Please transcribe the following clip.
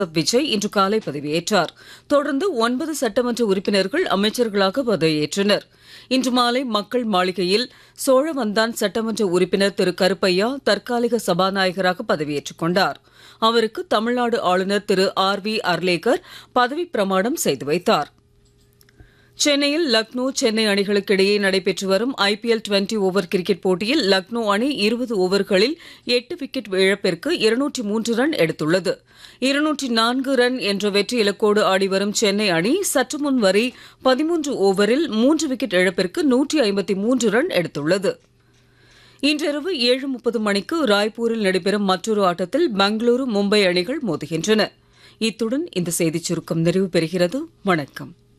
விஜய் இன்று காலை பதவியேற்றார் தொடர்ந்து ஒன்பது சட்டமன்ற உறுப்பினர்கள் அமைச்சர்களாக பதவியேற்றனர் இன்று மாலை மக்கள் மாளிகையில் சோழவந்தான் சட்டமன்ற உறுப்பினர் திரு கருப்பையா தற்காலிக சபாநாயகராக பதவியேற்றுக் கொண்டார் அவருக்கு தமிழ்நாடு ஆளுநர் திரு ஆர் வி அர்லேகர் பதவிப் பிரமாணம் செய்து வைத்தார் சென்னையில் லக்னோ சென்னை அணிகளுக்கு இடையே நடைபெற்று வரும் ஐபிஎல் டுவெண்டி ஓவர் கிரிக்கெட் போட்டியில் லக்னோ அணி இருபது ஓவர்களில் எட்டு விக்கெட் இழப்பிற்கு இருநூற்றி மூன்று ரன் எடுத்துள்ளது இருநூற்றி நான்கு ரன் என்ற வெற்றி இலக்கோடு ஆடிவரும் சென்னை அணி சற்று முன் வரை பதிமூன்று ஓவரில் மூன்று விக்கெட் இழப்பிற்கு நூற்றி ஐம்பத்தி மூன்று ரன் எடுத்துள்ளது இன்றிரவு ஏழு முப்பது மணிக்கு ராய்ப்பூரில் நடைபெறும் மற்றொரு ஆட்டத்தில் பெங்களூரு மும்பை அணிகள் மோதுகின்றன இத்துடன் இந்த செய்திச் சுருக்கம் நிறைவு பெறுகிறது வணக்கம்